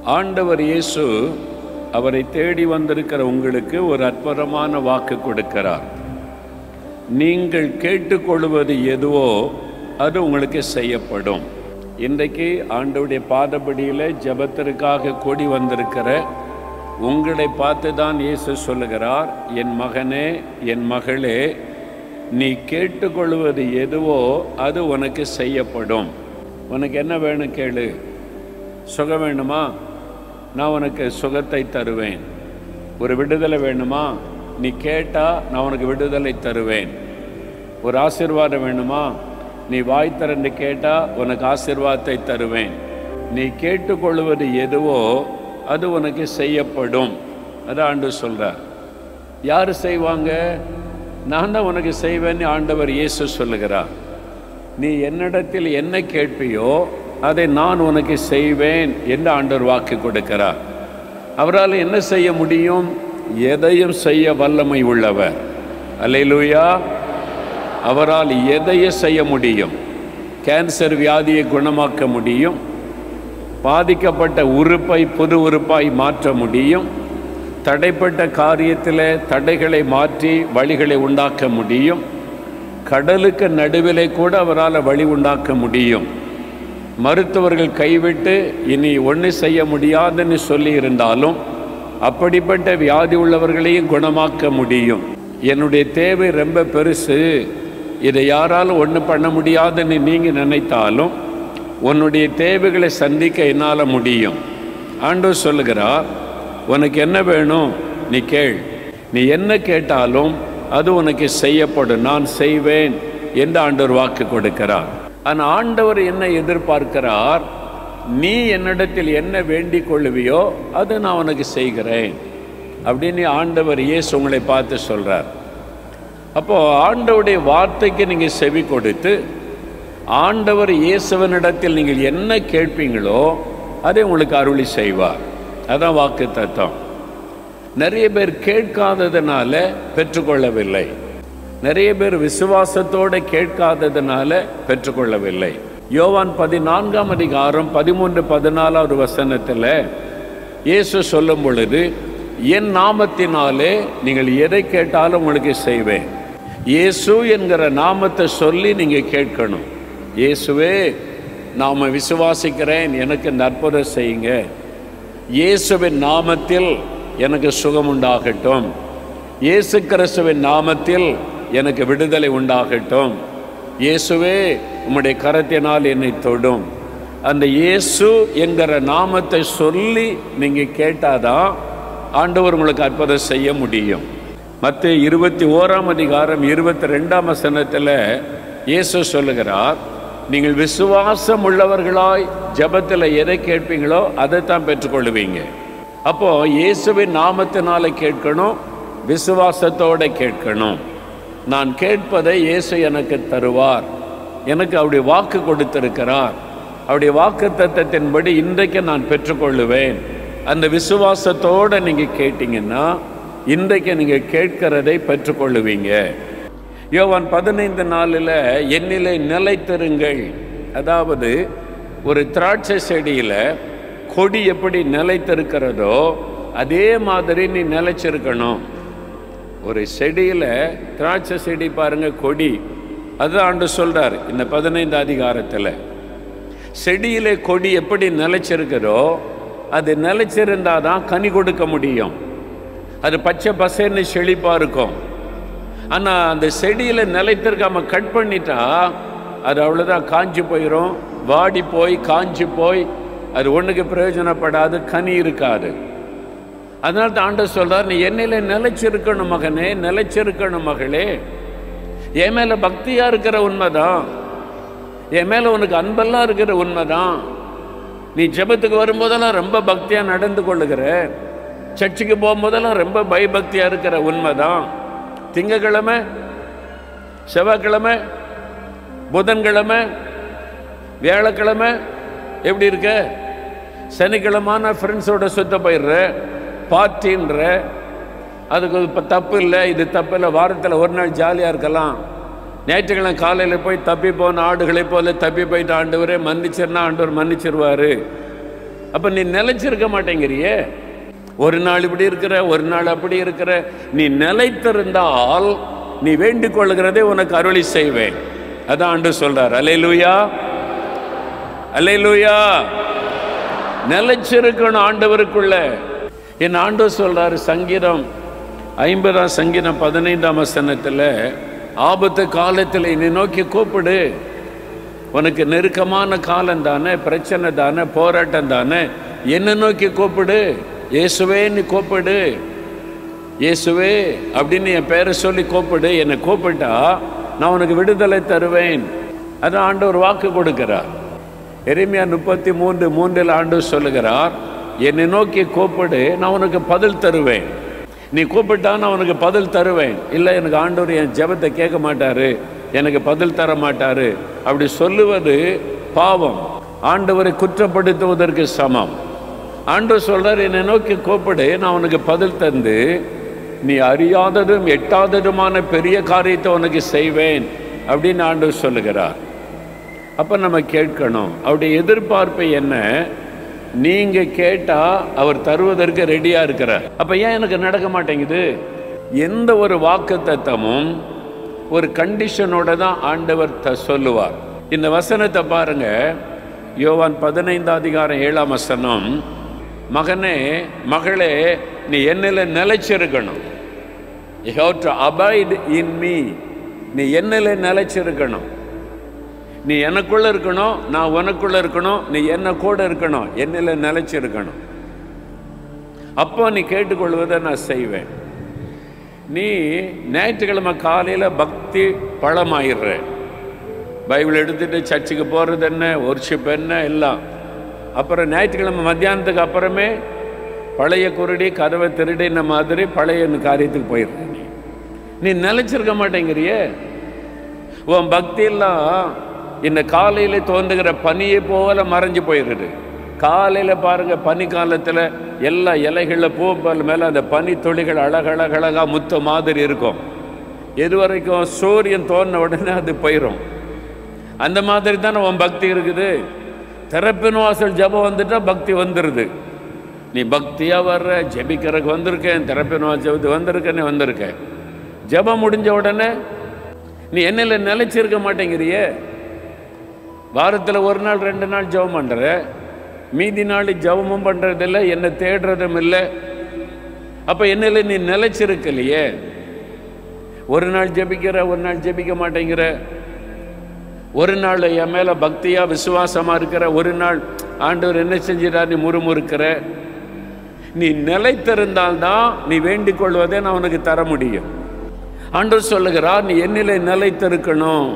ஆண்டவர் இயேசு அவரை தேடி வந்திருக்கிற உங்களுக்கு ஒரு அற்புதமான வாக்கு கொடுக்கிறார் நீங்கள் கேட்டுக்கொள்வது எதுவோ அது உங்களுக்கு செய்யப்படும் இன்றைக்கு ஆண்டவுடைய பாதபடியில் ஜெபத்திற்காக கூடி வந்திருக்கிற உங்களை பார்த்து தான் இயேசு சொல்லுகிறார் என் மகனே என் மகளே நீ கேட்டுக்கொள்வது எதுவோ அது உனக்கு செய்யப்படும் உனக்கு என்ன வேணும் கேளு சுகம் வேணுமா நான் உனக்கு சுகத்தை தருவேன் ஒரு விடுதலை வேணுமா நீ கேட்டா நான் உனக்கு விடுதலை தருவேன் ஒரு ஆசீர்வாதம் வேணுமா நீ வாய் திறந்து கேட்டா உனக்கு ஆசீர்வாதத்தை தருவேன் நீ கேட்டுக்கொள்வது எதுவோ அது உனக்கு செய்யப்படும் அது ஆண்டு சொல்றார் யார் செய்வாங்க நான் தான் உனக்கு செய்வேன்னு ஆண்டவர் இயேசு சொல்லுகிறார் நீ என்னிடத்தில் என்ன கேட்பியோ அதை நான் உனக்கு செய்வேன் என்று ஆண்டவர் வாக்கு கொடுக்கிறார் அவரால் என்ன செய்ய முடியும் எதையும் செய்ய வல்லமை உள்ளவர் அல்லேலூயா அவரால் எதையும் செய்ய முடியும் கேன்சர் வியாதியை குணமாக்க முடியும் பாதிக்கப்பட்ட உறுப்பை புது உறுப்பாய் மாற்ற முடியும் தடைப்பட்ட காரியத்தில் தடைகளை மாற்றி வழிகளை உண்டாக்க முடியும் கடலுக்கு நடுவிலே கூட அவரால் வழி உண்டாக்க முடியும் மருத்துவர்கள் கைவிட்டு இனி ஒன்று செய்ய முடியாதுன்னு சொல்லி இருந்தாலும் அப்படிப்பட்ட வியாதி உள்ளவர்களையும் குணமாக்க முடியும் என்னுடைய தேவை ரொம்ப பெருசு இதை யாராலும் ஒன்று பண்ண முடியாதுன்னு நீங்கள் நினைத்தாலும் உன்னுடைய தேவைகளை சந்திக்க என்னால் முடியும் ஆண்டவர் சொல்லுகிறார் உனக்கு என்ன வேணும் நீ கேள் நீ என்ன கேட்டாலும் அது உனக்கு செய்யப்படும் நான் செய்வேன் என்று ஆண்டவர் வாக்கு கொடுக்கிறார் ஆனால் ஆண்டவர் என்ன எதிர்பார்க்கிறார் நீ என்னிடத்தில் என்ன வேண்டிக் கொள்ளுவியோ அது நான் உனக்கு செய்கிறேன் அப்படின்னு ஆண்டவர் இயேசு உங்களை பார்த்து சொல்றார் அப்போ ஆண்டவருடைய வார்த்தைக்கு நீங்கள் செவி கொடுத்து ஆண்டவர் இயேசுவனிடத்தில் நீங்கள் என்ன கேட்பீங்களோ அதை உங்களுக்கு அருளி செய்வார் அதான் வாக்கு தத்துவம் நிறைய பேர் கேட்காததுனால பெற்றுக்கொள்ளவில்லை நிறைய பேர் விசுவாசத்தோடு கேட்காததுனால பெற்றுக்கொள்ளவில்லை யோவான் பதினான்காம் அதிகாரம் பதிமூன்று பதினாலாவது வசனத்தில் இயேசு சொல்லும் பொழுது என் நாமத்தினாலே நீங்கள் எதை கேட்டாலும் உங்களுக்கு செய்வேன் இயேசு என்கிற நாமத்தை சொல்லி நீங்கள் கேட்கணும் இயேசுவே நாம் விசுவாசிக்கிறேன் எனக்கு இந்த அற்புதம் செய்யுங்க இயேசுவின் நாமத்தில் எனக்கு சுகம் உண்டாகட்டும் இயேசு கிறிஸ்துவின் நாமத்தில் எனக்கு விடுதலை உண்டாகட்டும் இயேசுவே உம்முடைய கரத்தினால் என்னை தொடும் அந்த இயேசு என்கிற நாமத்தை சொல்லி நீங்கள் கேட்டாதான் ஆண்டவர் உங்களுக்கு அற்புதம் செய்ய முடியும் மற்ற இருபத்தி ஓராம் அதிகாரம் இருபத்தி ரெண்டாம் வசனத்தில் இயேசு சொல்லுகிறார் நீங்கள் விசுவாசம் உள்ளவர்களாய் ஜபத்தில் எதை கேட்பீங்களோ அதை தான் பெற்றுக்கொள்ளுவீங்க அப்போ இயேசுவின் நாமத்தினால கேட்கணும் விசுவாசத்தோட கேட்கணும் நான் கேட்பதை இயேசு எனக்கு தருவார் எனக்கு அவருடைய வாக்கு கொடுத்திருக்கிறார் அவருடைய வாக்கு தத்தத்தின்படி இன்றைக்கு நான் பெற்றுக்கொள்ளுவேன் அந்த விசுவாசத்தோடு நீங்கள் கேட்டீங்கன்னா இன்றைக்கு நீங்கள் கேட்கிறதை பெற்றுக்கொள்ளுவீங்க யோவான் பதினைந்து நாளில் என்னிலே நிலைத்திருங்கள் அதாவது ஒரு திராட்சை செடியில் கொடி எப்படி நிலைத்திருக்கிறதோ அதே மாதிரி நீ நிலைச்சிருக்கணும் ஒரு செடியில் திராட்சை செடி பாருங்க கொடி அதுதான் ஆண்டு சொல்றார் இந்த பதினைந்து அதிகாரத்தில் செடியிலே கொடி எப்படி நிலைச்சிருக்கிறதோ அது நிலைச்சிருந்தால் தான் கனி கொடுக்க முடியும் அது பச்சை பசேன்னு செழிப்பாக இருக்கும் ஆனால் அந்த செடியில் நிலைத்திருக்காம கட் பண்ணிட்டா அது அவ்வளோதான் காஞ்சி போயிடும் வாடி போய் காஞ்சி போய் அது ஒன்றுக்கு பிரயோஜனப்படாது கனி இருக்காது அதனால தான் ஆண்டவர் சொல்றார் நீ என்னில நிலைச்சிருக்கணும் மகனே நிலைச்சிருக்கணும் மகளே என் மேல பக்தியா இருக்கிற உண்மைதான் என் மேல உனக்கு அன்பெல்லாம் இருக்கிற உண்மைதான் நீ ஜெபத்துக்கு வரும்போதெல்லாம் ரொம்ப பக்தியா நடந்து கொள்ளுகிற சர்ச்சுக்கு போகும்போதெல்லாம் ரொம்ப பயபக்தியா இருக்கிற உண்மைதான் திங்கக்கிழமை செவ்வாய்க்கிழமை புதன்கிழமை வியாழக்கிழமை எப்படி இருக்க சனிக்கிழமான ஃப்ரெண்ட்ஸோட சுத்த போயிடுற பார்ட்டின்ற அதுக்கு இப்போ தப்பு இல்லை இது தப்பு இல்லை வாரத்தில் ஒரு நாள் ஜாலியாக இருக்கலாம் ஞாயிற்றுக்கிழமை காலையில் போய் தப்பி போன ஆடுகளை போல தப்பி போயிட்டு ஆண்டவரே மன்னிச்சிருந்தா ஆண்டவர் மன்னிச்சிருவார் அப்ப நீ நிலைச்சிருக்க மாட்டேங்கிறியே ஒரு நாள் இப்படி இருக்கிற ஒரு நாள் அப்படி இருக்கிற நீ நிலைத்திருந்தால் நீ வேண்டிக் கொள்கிறதை உனக்கு அருளி செய்வேன் அதான் ஆண்டு சொல்றார் அலையிலுயா அலையிலுயா நிலைச்சிருக்கணும் ஆண்டவருக்குள்ள என் ஆண்டு சொல்றாரு சங்கீதம் ஐம்பதாம் சங்கீதம் பதினைந்தாம் வசனத்தில் ஆபத்து காலத்தில் என்னை நோக்கி கூப்பிடு உனக்கு நெருக்கமான காலம் தானே பிரச்சனை தானே போராட்டம் தானே என்ன நோக்கி கூப்பிடு இயேசுவே நீ கூப்பிடு இயேசுவே அப்படின்னு என் பேரை சொல்லி கூப்பிடு என்னை கூப்பிட்டா நான் உனக்கு விடுதலை தருவேன் அதான் ஆண்டவர் வாக்கு கொடுக்கிறார் எருமையா முப்பத்தி மூன்று மூன்றில் ஆண்டு சொல்லுகிறார் என்னை நோக்கி கூப்பிடு நான் உனக்கு பதில் தருவேன் நீ கூப்பிட்டா நான் உனக்கு பதில் தருவேன் இல்லை எனக்கு ஆண்டவர் என் ஜெபத்தை கேட்க மாட்டாரு எனக்கு பதில் தர மாட்டாரு அப்படி சொல்லுவது பாவம் ஆண்டவரை குற்றப்படுத்துவதற்கு சமம் ஆண்டவர் சொல்றார் என்னை நோக்கி கூப்பிடு நான் உனக்கு பதில் தந்து நீ அறியாததும் எட்டாததுமான பெரிய காரியத்தை உனக்கு செய்வேன் அப்படின்னு ஆண்டவர் சொல்லுகிறார் அப்ப நம்ம கேட்கணும் அவருடைய எதிர்பார்ப்பு என்ன நீங்க கேட்டா அவர் தருவதற்கு ரெடியா இருக்கிறார் அப்ப ஏன் எனக்கு நடக்க மாட்டேங்குது எந்த ஒரு வாக்கு தத்தமும் ஒரு கண்டிஷனோட தான் ஆண்டவர் த சொல்லுவார் இந்த வசனத்தை பாருங்க யோவான் பதினைந்தாம் அதிகாரம் ஏழாம் வசனம் மகனே மகளே நீ என்னில் நிலைச்சிருக்கணும் you have to abide in me நீ என்னில் நிலைச்சிருக்கணும் நீ எனக்குள்ள இருக்கணும் நான் உனக்குள்ள இருக்கணும் நீ என்ன கூட இருக்கணும் என்னில் நிலைச்சிருக்கணும் அப்போ நீ கேட்டுக்கொள்வதை நான் செய்வேன் நீ ஞாயிற்றுக்கிழமை காலையில் பக்தி பழமாயிடுற பைபிள் எடுத்துட்டு சர்ச்சுக்கு போகிறது என்ன ஒர்ஷிப் என்ன எல்லாம் அப்புறம் ஞாயிற்றுக்கிழமை மத்தியானத்துக்கு அப்புறமே பழைய குருடி கதவை திருடின மாதிரி பழைய காரியத்துக்கு போயிடுற நீ நீ நிலைச்சிருக்க மாட்டேங்கிறியே உன் பக்தியெல்லாம் இந்த காலையில் தோன்றுகிற பனியை போல மறைஞ்சு போயிடுது காலையில் பாருங்க பனி காலத்தில் எல்லா இலைகளில் பூப்பல் மேலே அந்த பனி துளிகள் அழகழகழகாக முத்த மாதிரி இருக்கும் எது வரைக்கும் சூரியன் தோன்ன உடனே அது போயிடும் அந்த மாதிரி தானே உன் பக்தி இருக்குது திறப்பின் வாசல் ஜபம் வந்துட்டா பக்தி வந்துடுது நீ பக்தியாக வர்ற ஜெபிக்கிறதுக்கு வந்திருக்கேன் திறப்பின் வாசல் வந்திருக்கேன்னு வந்திருக்கேன் ஜபம் முடிஞ்ச உடனே நீ என்னில் நிலைச்சிருக்க மாட்டேங்கிறியே வாரத்தில் ஒரு நாள் ரெண்டு நாள் ஜெபம் பண்ணுற மீதி நாள் ஜெபமும் பண்ணுறதில்ல என்னை தேடுறதும் இல்லை அப்போ என்னில் நீ நிலைச்சிருக்கலையே ஒரு நாள் ஜெபிக்கிற ஒரு நாள் ஜெபிக்க மாட்டேங்கிற ஒரு நாள் என் மேலே பக்தியாக விசுவாசமாக இருக்கிற ஒரு நாள் ஆண்டவர் என்ன செஞ்சிடார் நீ முறுமுறுக்கிற நீ நிலைத்திருந்தால்தான் நீ வேண்டிக் கொள்வதை நான் உனக்கு தர முடியும் ஆண்டவர் சொல்லுகிறார் நீ என்னிலே நிலைத்திருக்கணும்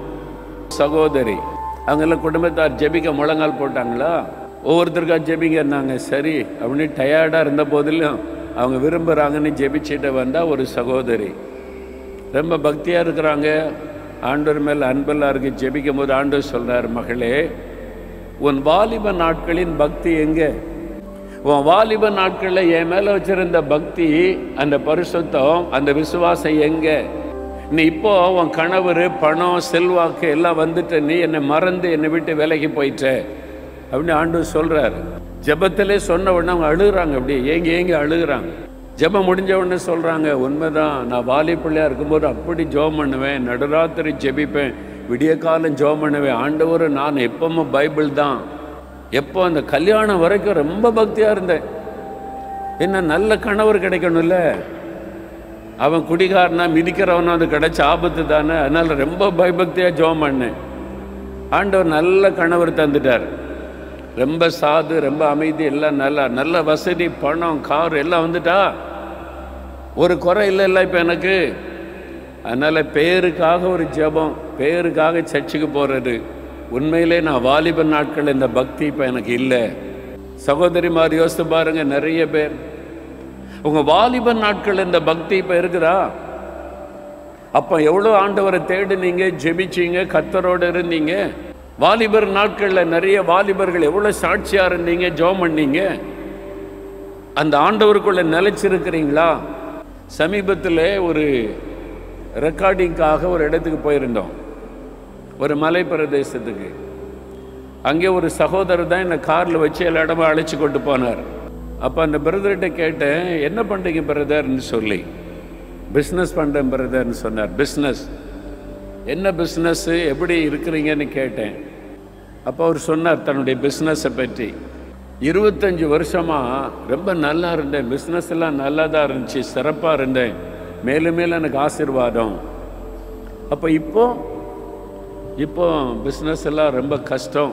சகோதரி அவங்கெல்லாம் குடும்பத்தார் ஜெபிக்க முழங்கால் போட்டாங்களா ஒவ்வொருத்தருக்கா ஜெபிங்கன்னாங்க சரி அப்படின்னு டயர்டாக இருந்த போதிலும் அவங்க விரும்புகிறாங்கன்னு ஜெபிச்சுட்டு வந்தால் ஒரு சகோதரி ரொம்ப பக்தியாக இருக்கிறாங்க ஆண்டவர் மேல் அன்பெல்லாம் இருக்கு ஜெபிக்கும் போது ஆண்டவர் சொல்கிறார் மகளே உன் வாலிப நாட்களின் பக்தி எங்கே உன் வாலிப நாட்களில் என் மேலே வச்சிருந்த பக்தி அந்த பரிசுத்தம் அந்த விசுவாசம் எங்கே நீ இப்போ உன் கணவர் பணம் செல்வாக்கு எல்லாம் வந்துட்டு நீ என்னை மறந்து என்னை விட்டு விலகி போயிட்ட அப்படின்னு ஆண்டவர் சொல்றாரு ஜெபத்திலே சொன்ன உடனே அவங்க அழுகுறாங்க அப்படி ஏங்கி ஏங்கி அழுகுறாங்க ஜெபம் முடிஞ்ச உடனே சொல்றாங்க உண்மைதான் நான் வாலி பிள்ளையா இருக்கும்போது அப்படி ஜெபம் பண்ணுவேன் நடுராத்திரி ஜெபிப்பேன் விடிய காலம் ஜெபம் பண்ணுவேன் ஆண்டவர் நான் எப்பவும் பைபிள் தான் எப்போ அந்த கல்யாணம் வரைக்கும் ரொம்ப பக்தியா இருந்தேன் என்ன நல்ல கணவர் கிடைக்கணும்ல அவன் குடிகாரனா மிதிக்கிறவனா அது கிடைச்ச ஆபத்து தானே அதனால ரொம்ப பயபக்தியா ஜெபம் பண்ணேன் ஆண்டவர் நல்ல கணவர் தந்துட்டார் ரொம்ப சாது ரொம்ப அமைதி எல்லாம் நல்லா நல்ல வசதி பணம் கார் எல்லாம் வந்துட்டா ஒரு குறை இல்லை இல்லை இப்போ எனக்கு அதனால் பேருக்காக ஒரு ஜெபம் பேருக்காக சர்ச்சுக்கு போகிறது உண்மையிலே நான் வாலிப நாட்கள் இந்த பக்தி இப்போ எனக்கு இல்லை சகோதரிமார் யோசித்து பாருங்க நிறைய பேர் உங்க வாலிப நாட்கள் இந்த பக்தி இப்போ இருக்குதா அப்போ எவ்வளோ ஆண்டவரை தேடினீங்க ஜெபிச்சீங்க கத்தரோடு இருந்தீங்க வாலிபர் நாட்களில் நிறைய வாலிபர்கள் எவ்வளோ சாட்சியாக இருந்தீங்க ஜெபம் பண்ணீங்க அந்த ஆண்டவருக்குள்ள நிலைச்சிருக்கிறீங்களா சமீபத்தில் ஒரு ரெக்கார்டிங்காக ஒரு இடத்துக்கு போயிருந்தோம் ஒரு மலை பிரதேசத்துக்கு அங்கே ஒரு சகோதரர் தான் என்னை காரில் வச்சு எல்லா இடமும் அழைச்சி கொண்டு போனார் அப்போ அந்த பிரதர்கிட்ட கேட்டேன் என்ன பண்ணுறீங்க பிரதர்னு சொல்லி பிஸ்னஸ் பண்ணுறேன் பிரதர்னு சொன்னார் பிஸ்னஸ் என்ன பிஸ்னஸ்ஸு எப்படி இருக்கிறீங்கன்னு கேட்டேன் அப்போ அவர் சொன்னார் தன்னுடைய பிஸ்னஸை பற்றி இருபத்தஞ்சி வருஷமாக ரொம்ப நல்லா இருந்தேன் பிஸ்னஸ் எல்லாம் நல்லா தான் இருந்துச்சு சிறப்பாக இருந்தேன் மேலும் மேலும் எனக்கு ஆசீர்வாதம் அப்போ இப்போ இப்போ பிஸ்னஸ் எல்லாம் ரொம்ப கஷ்டம்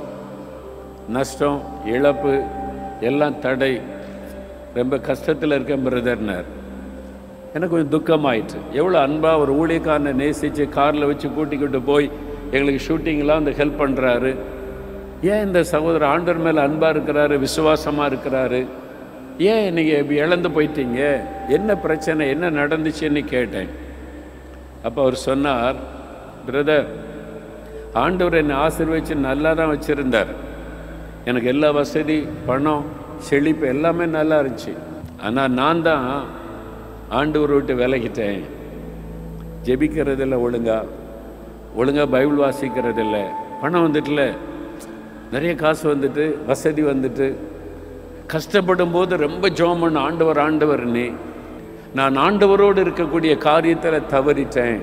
நஷ்டம் இழப்பு எல்லாம் தடை ரொம்ப கஷ்டத்தில் இருக்கேன் பிரதர்னார் எனக்கு கொஞ்சம் துக்கமாயிட்டு எவ்வளோ அன்பாக ஒரு ஊழியக்காரனை நேசித்து காரில் வச்சு கூட்டிக்கிட்டு போய் எங்களுக்கு ஷூட்டிங்லாம் வந்து ஹெல்ப் பண்ணுறாரு ஏன் இந்த சகோதரர் ஆண்டவர் மேலே அன்பாக இருக்கிறாரு விசுவாசமாக இருக்கிறாரு ஏன் நீங்கள் இப்படி இழந்து போயிட்டீங்க என்ன பிரச்சனை என்ன நடந்துச்சுன்னு கேட்டேன் அப்போ அவர் சொன்னார் பிரதர் ஆண்டவர் என்னை ஆசீர்வதிச்சு நல்லா தான் வச்சுருந்தார் எனக்கு எல்லா வசதி பணம் செழிப்பு எல்லாமே நல்லா இருந்துச்சு ஆனால் நான் தான் ஆண்டவர் விட்டு விலகிட்டேன் ஜெபிக்கிறதில்ல ஒழுங்கா ஒழுங்கா பைபிள் வாசிக்கிறதில்ல பணம் வந்துட்டுல நிறைய காசு வந்துட்டு வசதி வந்துட்டு கஷ்டப்படும் போது ரொம்ப ஜோம் பண்ண ஆண்டவர் ஆண்டவர் நீ நான் ஆண்டவரோடு இருக்கக்கூடிய காரியத்தில் தவறிட்டேன்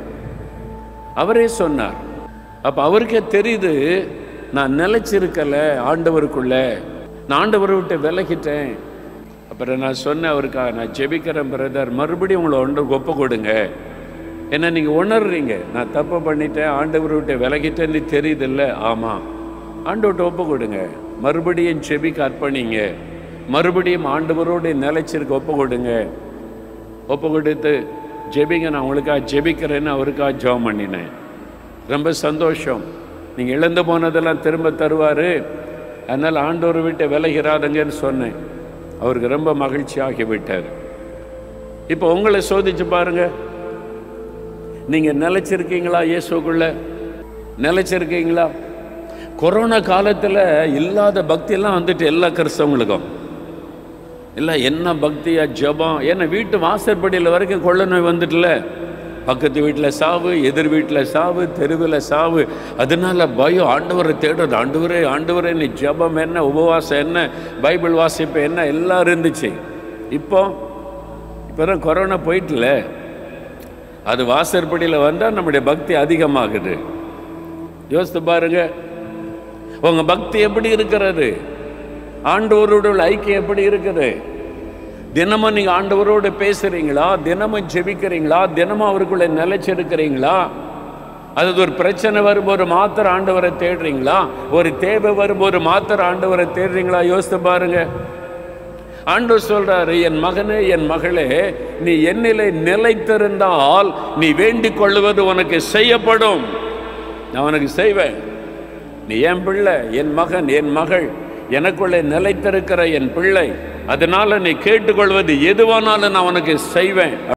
அவரே சொன்னார் அப்போ அவருக்கே தெரியுது நான் நிலைச்சிருக்கல ஆண்டவருக்குள்ள நான் ஆண்டவரை விட்டு விலகிட்டேன் அப்புறம் நான் சொன்னேன் அவருக்காக நான் ஜெபிக்கிறேன் பிரதர் மறுபடியும் உங்களை ஒன்று ஒப்பு கொடுங்க ஏன்னா நீங்கள் உணர்றீங்க நான் தப்பு பண்ணிட்டேன் ஆண்டவரை விட்டு விலகிட்டேன்னு தெரியுதில்ல ஆமாம் ஆண்டவர்கிட்ட ஒப்பு கொடுங்க மறுபடியும் ஜெபிக்க அர்ப்பணிங்க மறுபடியும் ஆண்டவரோடு நிலைச்சிருக்க ஒப்பு கொடுங்க ஒப்பு கொடுத்து ஜெபிங்க நான் உங்களுக்காக ஜெபிக்கிறேன்னு அவருக்காக ஜெபம் பண்ணினேன் ரொம்ப சந்தோஷம் நீங்கள் இழந்து போனதெல்லாம் திரும்ப தருவார் அதனால் ஆண்டோரை விட்டு விலகிறாதுங்கன்னு சொன்னேன் அவருக்கு ரொம்ப மகிழ்ச்சி ஆகிவிட்டார் இப்போ உங்களை சோதிச்சு பாருங்க நீங்கள் நிலைச்சிருக்கீங்களா இயேசுக்குள்ள நிலைச்சிருக்கீங்களா கொரோனா காலத்தில் இல்லாத பக்தியெல்லாம் வந்துட்டு எல்லா கிறிஸ்தவங்களுக்கும் இல்லை என்ன பக்தியா ஜபம் ஏன்னா வீட்டு வாசற்படியில் வரைக்கும் கொள்ள நோய் வந்துட்டுல பக்கத்து வீட்டில் சாவு எதிர் வீட்டில் சாவு தெருவில் சாவு அதனால பயம் ஆண்டவரை தேடுறது ஆண்டவரே ஆண்டவரே நீ ஜபம் என்ன உபவாசம் என்ன பைபிள் வாசிப்பு என்ன எல்லாம் இருந்துச்சு இப்போ இப்போ தான் கொரோனா போயிட்டுல அது வாசற்படியில் வந்தால் நம்முடைய பக்தி அதிகமாகுது யோசித்து பாருங்க உங்க பக்தி எப்படி இருக்கிறது ஆண்டவரோட உள்ள ஐக்கியம் எப்படி இருக்குது தினமும் நீங்க ஆண்டவரோடு பேசுறீங்களா தினமும் ஜெபிக்கிறீங்களா தினமும் அவருக்குள்ள நிலைச்சிருக்கிறீங்களா அது ஒரு பிரச்சனை வரும்போது மாத்திர ஆண்டவரை தேடுறீங்களா ஒரு தேவை வரும்போது மாத்திர ஆண்டவரை தேடுறீங்களா யோசித்து பாருங்க ஆண்டவர் சொல்றாரு என் மகனே என் மகளே நீ என்னிலே நிலைத்திருந்தால் நீ வேண்டிக் கொள்வது உனக்கு செய்யப்படும் நான் உனக்கு செய்வேன் நீ என் பிள்ளை என் மகன் என் மகள் எனக்குள்ளே நிலைத்திருக்கிற என் பிள்ளை அதனால நீ கேட்டுக்கொள்வது எதுவானாலும் நான் உனக்கு செய்வேன்